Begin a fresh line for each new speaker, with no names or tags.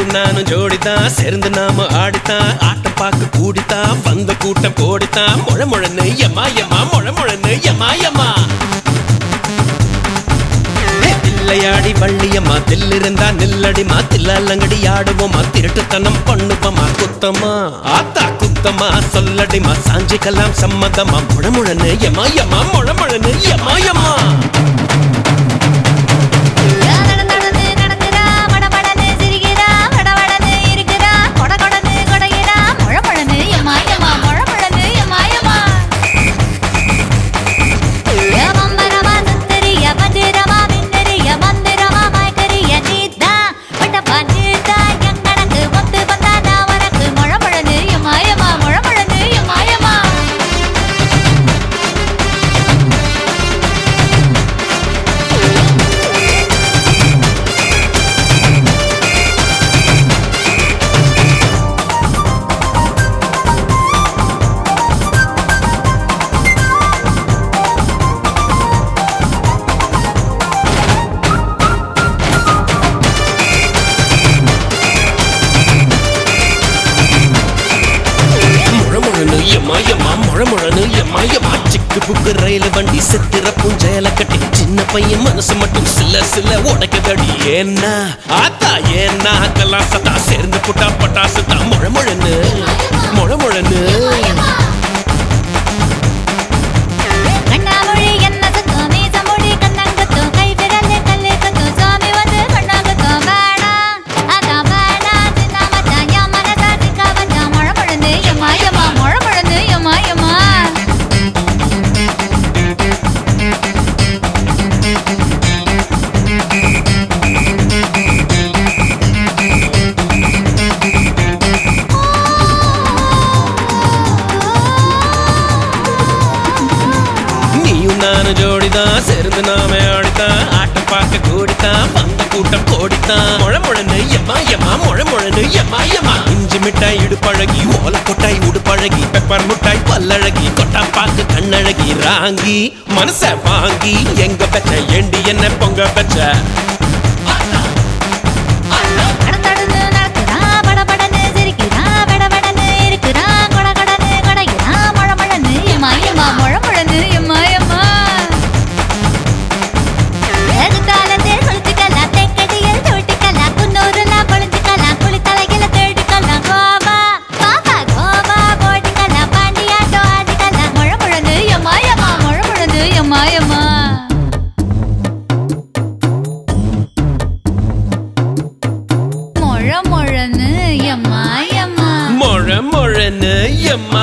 நானும் ஜோடிதான் சேர்ந்து நாம ஆடித்தான் ஆட்டம் பார்க்க கூடித்தான் வந்த கூட்டம் கோடித்தான் முழ முழன்னு எம்மா எம்மா முழ முழன்னு எம்மா எம்மா தில்லையாடி வள்ளியம்மா தில்லிருந்தா நில்லடிமா தில்லாலங்கடி ஆடுவோமா திருட்டுத்தனம் பண்ணுவோமா குத்தமா ஆத்தா குத்தமா சொல்லடிமா சாஞ்சிக்கலாம் சம்மதமா முழமுழன்னு எம்மா எம்மா முழமுழன்னு எம்மா எம்மா
நடந்து நடந்து நடக்குறா மடமடன்னு சிரிக்கிறா வடவடன்னு இருக்கிறா கொட கொடன்னு கொடைகிறா முழ முழன்னு எம்மா எம்மா முழ முழன்னு எம்மா எம்மா ஏமம்பரமா சுந்தரிய மந்திரமா மின்னறிய மந்திரமா மயக்கரிய நீதா வட்டப்பா நீதா எங்கனக்கு ஒத்து வந்தா நான் உனக்கு முழ முழன்னு எம்மா எம்மா முழ முழன்னு எம்மா எம்மா
முழமுழனு எம்மா எம்மா முழமுழனு எம்மா எம்மா சிக்கு புக்கு ரயில் வண்டி சித்திர பூஞ்சையில கட்டி சின்ன பையன் மனசு மட்டும் சில சில உடைக்குதடி ஏன்னா ஆத்தா ஏன்னா கலாம் சத்தா சேர்ந்து புட்டா பட்டாசு தான் முழமுழனு முழமுழனு
கண்ணாமொழி என்ன சத்தம் மீசமொழி கண்ணங்கத்தும் கை விரல் கல்லு கத்தும் சாமி வந்து கண்ணாங்கத்தும் வேணாம் அதான் வேணாம் சின்ன மச்சான் என் மனசா சிக்க வச்சான் மழை முழந்து எம்மா எம்மா மழை முழந்து எம்மா எம்மா
நீயும் நானும் ஜோடிதான் சேர்ந்து நாம ஆடித்தான் ஆட்டம் பார்க்க கூடித்தான் வந்த கூட்டம் கோடித்தான் முழமுழனு எம்மா எம்மா முழமுழனு எம்மா எம்மா இஞ்சி மிட்டாய் இடுப்பழகி ஓல கொட்டாய் உடுப்பழகி பெப்பர் முட்டாய் பல்லழகி கொட்டா பாக்கு கண்ணழகி ராங்கி மனச வாங்கி எங்க பெச்ச ஏண்டி என்ன பொங்க பெச்ச
நடந்தடந்து நடக்குறா படபடன்னு சிரிக்கிறா வெடவெடன்னு இருக்கிறா கொட கொடன்னு கொடைகிறா மழை மழன்னு எம்மா எம்மா மழை முழந்து எம்மா எம்மா எதுக்காலத்தில் குளிச்சுக்கலாம் தெக்கடியில் தொட்டிக்கலாம் குன்னூருலாம் பொழிஞ்சுக்கலாம் குளித்தலையில தேடிக்கலாம் கோவா பாப்பா கோவா போட்டிக்கலாம் பாண்டியாட்டோ ஆடிக்கலாம் மழை முழந்து எம்மா எம்மா மழை முழந்து எம்மா எம்மா மொழ மொழன்னு எம்மா எம்மா
முழ முழனு எம்மா